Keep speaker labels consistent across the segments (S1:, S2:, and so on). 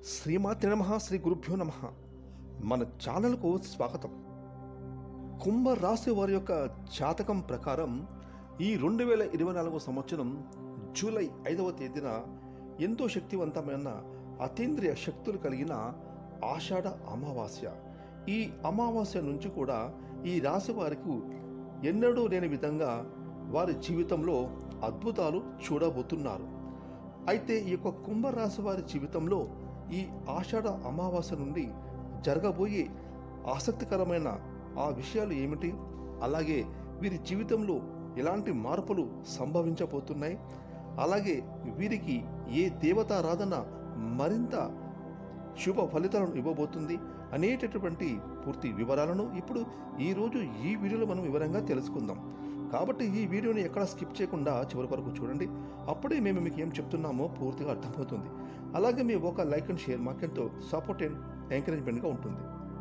S1: శ్రీమాత్రి నమ శ్రీ గురుభ్యో నమ మన ఛానల్కు స్వాగతం కుంభ రాశి వారి యొక్క జాతకం ప్రకారం ఈ రెండు వేల ఇరవై నాలుగవ సంవత్సరం జూలై ఐదవ తేదీన ఎంతో శక్తివంతమైన అతీంద్రియ శక్తులు కలిగిన ఆషాఢ అమావాస్య ఈ అమావాస్య నుంచి కూడా ఈ రాశి వారికి ఎన్నడూ లేని విధంగా వారి జీవితంలో అద్భుతాలు చూడబోతున్నారు అయితే ఈ యొక్క కుంభరాశి వారి జీవితంలో ఈ ఆషాఢ అమావాస్య నుండి జరగబోయే ఆసక్తికరమైన ఆ విషయాలు ఏమిటి అలాగే వీరి జీవితంలో ఎలాంటి మార్పులు సంభవించబోతున్నాయి అలాగే వీరికి ఏ దేవతారాధన మరింత శుభ ఫలితాలను ఇవ్వబోతుంది అనేటటువంటి పూర్తి వివరాలను ఇప్పుడు ఈరోజు ఈ వీడియోలో మనం వివరంగా తెలుసుకుందాం కాబట్టి ఈ వీడియోని ఎక్కడ స్కిప్ చేయకుండా చివరి వరకు చూడండి అప్పుడే మేము మీకు ఏం చెప్తున్నామో పూర్తిగా అర్థమవుతుంది అలాగే మీ ఒక లైక్ అండ్ షేర్ మాకెంతో సపోర్ట్ అండ్ ఎంకరేజ్మెంట్గా ఉంటుంది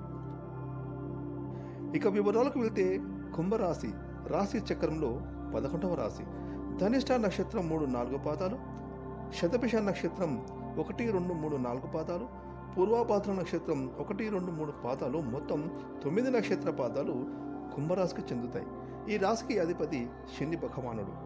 S1: ఇక వివరాలకు వెళ్తే కుంభరాశి రాశి చక్రంలో పదకొండవ రాశి ధనిష్ట నక్షత్రం మూడు నాలుగు పాదాలు శతభిష నక్షత్రం ఒకటి రెండు మూడు నాలుగు పాదాలు పూర్వాపాత్ర నక్షత్రం ఒకటి రెండు మూడు పాదాలు మొత్తం తొమ్మిది నక్షత్ర పాదాలు కుంభరాశికి చెందుతాయి ఈ రాశికి అధిపతి శని భగవానుడు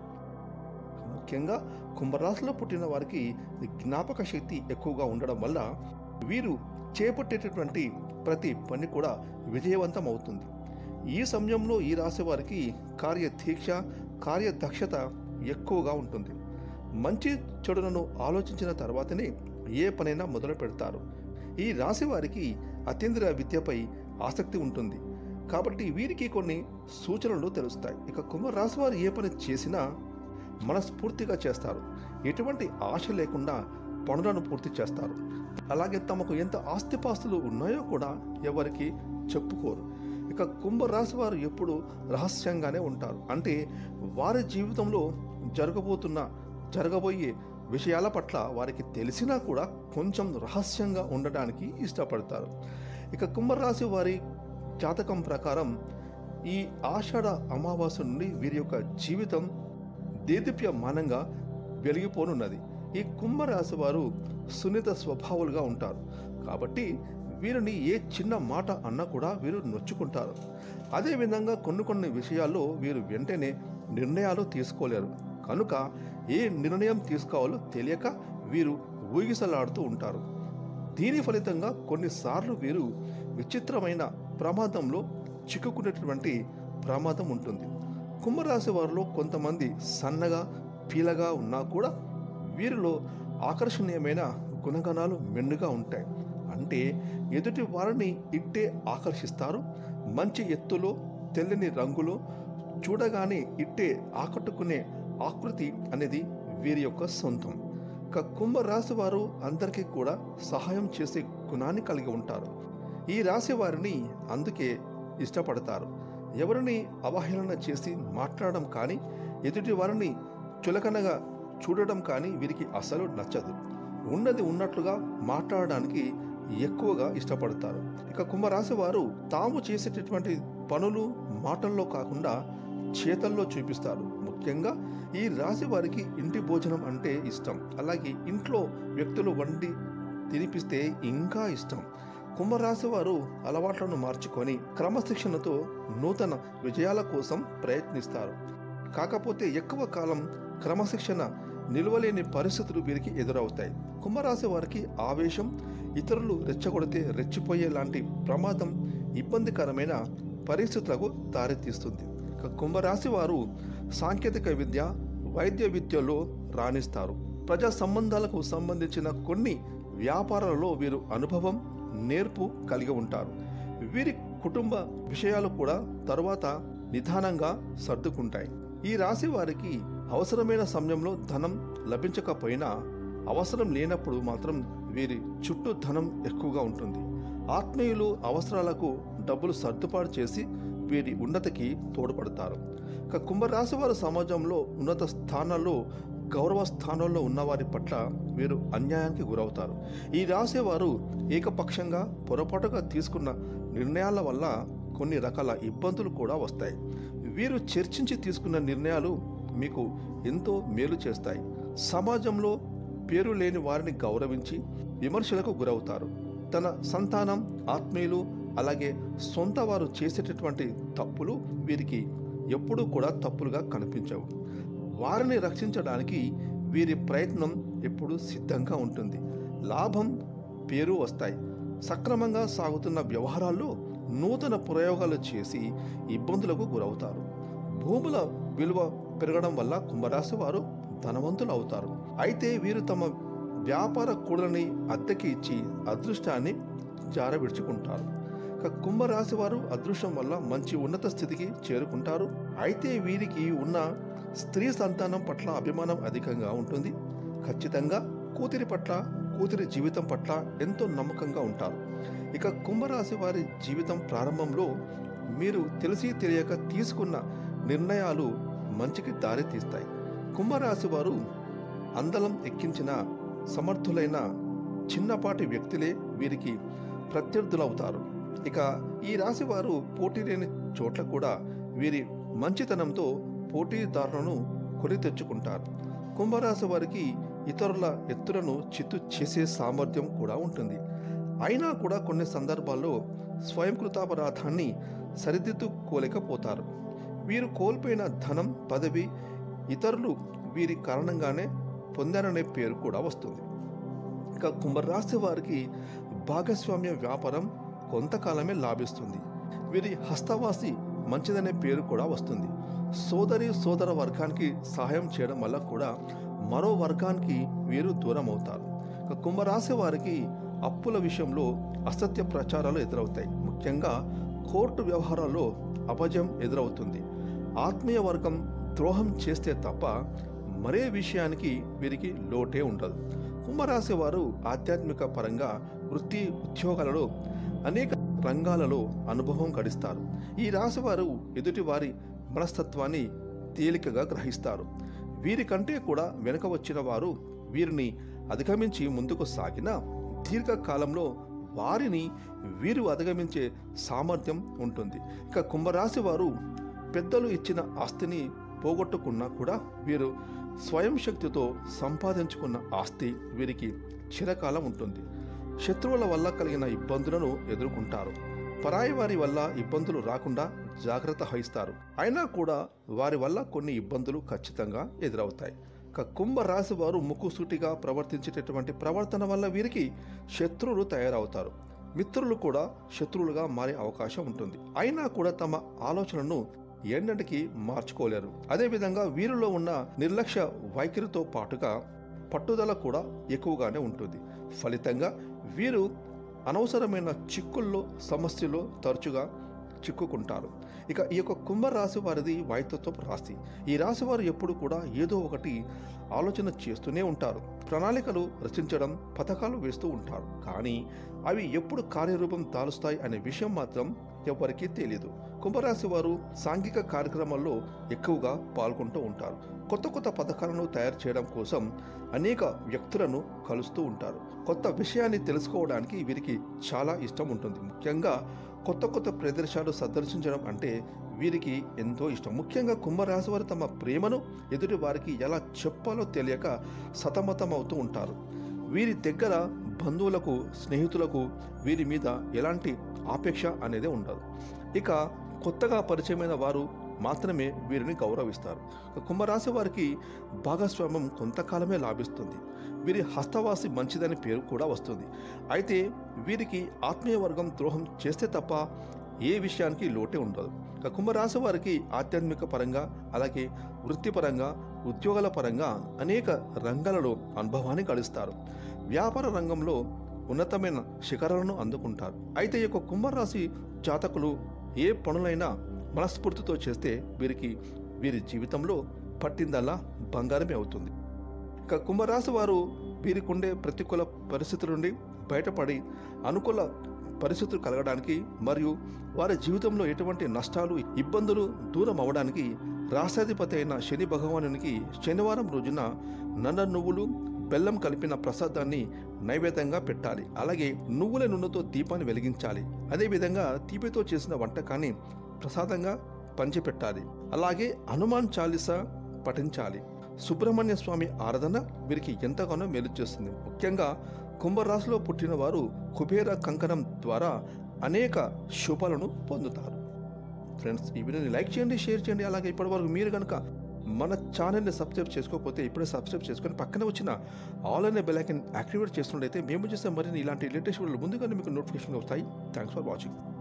S1: ముఖ్యంగా కుంభరాశిలో పుట్టిన వారికి జ్ఞాపక శక్తి ఎక్కువగా ఉండడం వల్ల వీరు చేపట్టేటటువంటి ప్రతి పని కూడా విజయవంతం అవుతుంది ఈ సమయంలో ఈ రాశి వారికి కార్యదీక్ష కార్యదక్షత ఎక్కువగా ఉంటుంది మంచి చెడులను ఆలోచించిన తర్వాతనే ఏ పనైనా మొదలు పెడతారు ఈ రాశి వారికి అతీంద్రియ విద్యపై ఆసక్తి ఉంటుంది కాబట్టి వీరికి కొన్ని సూచనలు తెలుస్తాయి ఇక కుంభరాశి వారు ఏ పని చేసినా మనస్ఫూర్తిగా చేస్తారు ఎటువంటి ఆశ లేకుండా పనులను పూర్తి చేస్తారు అలాగే తమకు ఎంత ఆస్తిపాస్తులు ఉన్నాయో కూడా ఎవరికి చెప్పుకోరు ఇక కుంభరాశి వారు ఎప్పుడు రహస్యంగానే ఉంటారు అంటే వారి జీవితంలో జరగబోతున్న జరగబోయే విషయాల పట్ల వారికి తెలిసినా కూడా కొంచెం రహస్యంగా ఉండడానికి ఇష్టపడతారు ఇక కుంభరాశి వారి జాతకం ప్రకారం ఈ ఆషాఢ అమావాస్య నుండి వీరి యొక్క జీవితం దేదీప్యమానంగా వెలిగిపోనున్నది ఈ కుంభరాశి వారు సున్నిత స్వభావులుగా ఉంటారు కాబట్టి వీరిని ఏ చిన్న మాట అన్నా కూడా వీరు నొచ్చుకుంటారు అదేవిధంగా కొన్ని కొన్ని విషయాల్లో వీరు వెంటనే నిర్ణయాలు తీసుకోలేరు కనుక ఏ నిర్ణయం తీసుకోవాలో తెలియక వీరు ఊగిసలాడుతూ ఉంటారు దీని ఫలితంగా కొన్నిసార్లు వీరు విచిత్రమైన ప్రమాదంలో చిక్కుకునేటటువంటి ప్రమాదం ఉంటుంది కుంభరాశి వారిలో కొంతమంది సన్నగా పీలగా ఉన్నా కూడా వీరిలో ఆకర్షణీయమైన గుణగణాలు మెండుగా ఉంటాయి అంటే ఎదుటి వారిని ఇట్టే ఆకర్షిస్తారు మంచి ఎత్తులో తెల్లని రంగులో చూడగానే ఇట్టే ఆకట్టుకునే ఆకృతి అనేది వీరి యొక్క సొంతం ఇక కుంభరాశి వారు అందరికీ కూడా సహాయం చేసే గుణాన్ని కలిగి ఉంటారు ఈ రాశి వారిని అందుకే ఇష్టపడతారు ఎవరిని అవహేళన చేసి మాట్లాడడం కానీ ఎదుటి వారిని చులకనగా చూడడం కానీ వీరికి అసలు నచ్చదు ఉన్నది ఉన్నట్లుగా మాట్లాడడానికి ఎక్కువగా ఇష్టపడతారు ఇక కుంభరాశి వారు తాము చేసేటటువంటి పనులు మాటల్లో కాకుండా చేతల్లో చూపిస్తారు ముఖ్యంగా ఈ రాశి వారికి ఇంటి భోజనం అంటే ఇష్టం అలాగే ఇంట్లో వ్యక్తులు వండి తినిపిస్తే ఇంకా ఇష్టం కుంభరాశి వారు అలవాట్లను మార్చుకొని క్రమశిక్షణతో నూతన విజయాల కోసం ప్రయత్నిస్తారు కాకపోతే ఎక్కువ కాలం క్రమశిక్షణ నిలవలేని పరిస్థితులు వీరికి ఎదురవుతాయి కుంభరాశి వారికి ఆవేశం ఇతరులు రెచ్చగొడితే రెచ్చిపోయే లాంటి ప్రమాదం ఇబ్బందికరమైన పరిస్థితులకు దారితీస్తుంది ఇక కుంభరాశి వారు సాంకేతిక విద్య వైద్య విద్యలో రాణిస్తారు ప్రజా సంబంధాలకు సంబంధించిన కొన్ని వ్యాపారాలలో వీరు అనుభవం నేర్పు కలిగి ఉంటారు వీరి కుటుంబ విషయాలు కూడా తరువాత నిదానంగా సర్దుకుంటాయి ఈ రాశి వారికి అవసరమైన సమయంలో ధనం లభించకపోయినా అవసరం లేనప్పుడు మాత్రం వీరి చుట్టూ ధనం ఎక్కువగా ఉంటుంది ఆత్మీయులు అవసరాలకు డబ్బులు సర్దుబాటు చేసి వీరి ఉన్నతికి తోడ్పడతారు ఇక కుంభరాశి వారు సమాజంలో ఉన్నత స్థానాల్లో గౌరవ స్థానంలో ఉన్నవారి పట్ల వీరు అన్యాయానికి గురవుతారు ఈ రాశి వారు ఏకపక్షంగా పొరపాటుగా తీసుకున్న నిర్ణయాల వల్ల కొన్ని రకాల ఇబ్బందులు కూడా వస్తాయి వీరు చర్చించి తీసుకున్న నిర్ణయాలు మీకు ఎంతో మేలు చేస్తాయి సమాజంలో పేరు లేని వారిని గౌరవించి విమర్శలకు గురవుతారు తన సంతానం ఆత్మీయులు అలాగే సొంత వారు చేసేటటువంటి తప్పులు వీరికి ఎప్పుడూ కూడా తప్పులుగా కనిపించవు వారిని రక్షించడానికి వీరి ప్రయత్నం ఎప్పుడూ సిద్ధంగా ఉంటుంది లాభం పేరు వస్తాయి సక్రమంగా సాగుతున్న వ్యవహారాల్లో నూతన ప్రయోగాలు చేసి ఇబ్బందులకు గురవుతారు భూముల విలువ పెరగడం వల్ల కుంభరాశి వారు ధనవంతులు అవుతారు అయితే వీరు తమ వ్యాపార కూడలని అద్దెకి ఇచ్చి అదృష్టాన్ని జారవిడుచుకుంటారు ఇక కుంభరాశి వారు అదృష్టం వల్ల మంచి ఉన్నత స్థితికి చేరుకుంటారు అయితే వీరికి ఉన్న స్త్రీ సంతానం పట్ల అభిమానం అధికంగా ఉంటుంది ఖచ్చితంగా కూతురి పట్ల కూతురి జీవితం పట్ల ఎంతో నమ్మకంగా ఉంటారు ఇక కుంభరాశి వారి జీవితం ప్రారంభంలో మీరు తెలిసి తెలియక తీసుకున్న నిర్ణయాలు మంచికి దారి తీస్తాయి కుంభరాశి వారు అందలం ఎక్కించిన సమర్థులైన చిన్నపాటి వ్యక్తులే వీరికి ప్రత్యర్థులవుతారు ఇక ఈ రాశి వారు పోటీ లేని చోట్ల కూడా వీరి మంచితనంతో పోటీదారులను కొని తెచ్చుకుంటారు కుంభరాశి వారికి ఇతరుల ఎత్తులను చిత్తు చేసే సామర్థ్యం కూడా ఉంటుంది అయినా కూడా కొన్ని సందర్భాల్లో స్వయంకృతాపరాధాన్ని సరిదిద్దుకోలేకపోతారు వీరు కోల్పోయిన ధనం పదవి ఇతరులు వీరి కారణంగానే పొందారనే పేరు కూడా వస్తుంది ఇక కుంభరాశి వారికి భాగస్వామ్య వ్యాపారం కొంతకాలమే లాభిస్తుంది వీరి హస్తవాసి మంచిదనే పేరు కూడా వస్తుంది సోదరి సోదర వర్గానికి సహాయం చేయడం వల్ల కూడా మరో వర్గానికి వీరు దూరం అవుతారు ఇక కుంభరాశి వారికి అప్పుల విషయంలో అసత్య ప్రచారాలు ఎదురవుతాయి ముఖ్యంగా కోర్టు వ్యవహారాల్లో అపజయం ఎదురవుతుంది ఆత్మీయ వర్గం ద్రోహం చేస్తే తప్ప మరే విషయానికి వీరికి లోటే ఉండదు కుంభరాశి వారు ఆధ్యాత్మిక పరంగా వృత్తి ఉద్యోగాలలో అనేక రంగాలలో అనుభవం గడిస్తారు ఈ రాశి వారు ఎదుటి వారి మనస్తత్వాన్ని తేలికగా గ్రహిస్తారు వీరికంటే కూడా వెనుక వచ్చిన వారు వీరిని అధిగమించి ముందుకు సాగిన దీర్ఘకాలంలో వారిని వీరు అధిగమించే సామర్థ్యం ఉంటుంది ఇక కుంభరాశి వారు పెద్దలు ఇచ్చిన ఆస్తిని పోగొట్టుకున్నా కూడా వీరు స్వయం శక్తితో సంపాదించుకున్న ఆస్తి వీరికి చిరకాలం ఉంటుంది శత్రువుల వల్ల కలిగిన ఇబ్బందులను ఎదుర్కొంటారు పరాయి వారి వల్ల ఇబ్బందులు రాకుండా జాగ్రత్త వహిస్తారు అయినా కూడా వారి వల్ల కొన్ని ఇబ్బందులు ఖచ్చితంగా ఎదురవుతాయి ఇక కుంభ రాశి వారు ముక్కుసూటిగా ప్రవర్తించేటటువంటి ప్రవర్తన వల్ల వీరికి శత్రువులు తయారవుతారు మిత్రులు కూడా శత్రువులుగా మారే అవకాశం ఉంటుంది అయినా కూడా తమ ఆలోచనను ఎన్నటికీ మార్చుకోలేరు అదేవిధంగా వీరిలో ఉన్న నిర్లక్ష్య వైఖరితో పాటుగా పట్టుదల కూడా ఎక్కువగానే ఉంటుంది ఫలితంగా వీరు అనవసరమైన చిక్కుల్లో సమస్యలో తరచుగా చిక్కుకుంటారు ఇక ఈ యొక్క కుంభరాశి వారిది వాయుతత్వపు రాశి ఈ రాశి వారు ఎప్పుడు కూడా ఏదో ఒకటి ఆలోచన చేస్తూనే ఉంటారు ప్రణాళికలు రచించడం పథకాలు వేస్తూ ఉంటారు కానీ అవి ఎప్పుడు కార్యరూపం దాలుస్తాయి అనే విషయం మాత్రం ఎవరికీ తెలియదు కుంభరాశి వారు సాంఘిక కార్యక్రమాల్లో ఎక్కువగా పాల్గొంటూ ఉంటారు కొత్త కొత్త పథకాలను తయారు చేయడం కోసం అనేక వ్యక్తులను కలుస్తూ ఉంటారు కొత్త విషయాన్ని తెలుసుకోవడానికి వీరికి చాలా ఇష్టం ఉంటుంది ముఖ్యంగా కొత్త కొత్త ప్రదేశాలు సందర్శించడం అంటే వీరికి ఎంతో ఇష్టం ముఖ్యంగా కుంభరాశి వారు తమ ప్రేమను ఎదుటి వారికి ఎలా చెప్పాలో తెలియక సతమతమవుతూ ఉంటారు వీరి దగ్గర బంధువులకు స్నేహితులకు వీరి మీద ఎలాంటి ఆపేక్ష అనేది ఉండదు ఇక కొత్తగా పరిచయమైన వారు మాత్రమే వీరిని గౌరవిస్తారు ఇక కుంభరాశి వారికి భాగస్వామ్యం కొంతకాలమే లాభిస్తుంది వీరి హస్తవాసి మంచిదని పేరు కూడా వస్తుంది అయితే వీరికి ఆత్మీయ వర్గం ద్రోహం చేస్తే తప్ప ఏ విషయానికి లోటే ఉండదు ఇక కుంభరాశి వారికి ఆధ్యాత్మిక పరంగా అలాగే వృత్తిపరంగా ఉద్యోగాల పరంగా అనేక రంగాలలో అనుభవాన్ని గడిస్తారు వ్యాపార రంగంలో ఉన్నతమైన శిఖరాలను అందుకుంటారు అయితే ఈ యొక్క కుంభరాశి జాతకులు ఏ పనులైనా మనస్ఫూర్తితో చేస్తే వీరికి వీరి జీవితంలో పట్టిందల్లా బంగారమే అవుతుంది ఇక కుంభరాశి వారు వీరికి ఉండే ప్రతికూల పరిస్థితుల నుండి బయటపడి అనుకూల పరిస్థితులు కలగడానికి మరియు వారి జీవితంలో ఎటువంటి నష్టాలు ఇబ్బందులు దూరం అవడానికి రాశాధిపతి అయిన శని భగవానునికి శనివారం రోజున నల్ల నువ్వులు బెల్లం కలిపిన ప్రసాదాన్ని నైవేద్యంగా పెట్టాలి అలాగే నువ్వుల నూనెతో దీపాన్ని వెలిగించాలి అదేవిధంగా తీపితో చేసిన వంటకాన్ని ప్రసాదంగా పంచిపెట్టాలి అలాగే హనుమాన్ చాలీసా పఠించాలి సుబ్రహ్మణ్య స్వామి ఆరాధన వీరికి ఎంతగానో మేలు చేస్తుంది ముఖ్యంగా కుంభరాశిలో పుట్టిన వారు కుబేర కంకణం ద్వారా అనేక శుభాలను పొందుతారు ఫ్రెండ్స్ ఈ వీడియోని లైక్ చేయండి షేర్ చేయండి అలాగే ఇప్పటివరకు మీరు కనుక మన ఛానల్ని సబ్స్క్రైబ్ చేసుకోకపోతే ఇప్పుడే సబ్స్క్రైబ్ చేసుకొని పక్కన వచ్చిన ఆల్ అనే బెల్ ఐకన్ యాక్టివేట్ చేస్తున్నట్లయితే మేము చేసే మరిన్ని ఇలాంటి లేటెస్ట్ వీడియోలు ముందుగానే మీకు నోటిఫికేషన్ వస్తాయి థ్యాంక్స్ ఫర్ వాచింగ్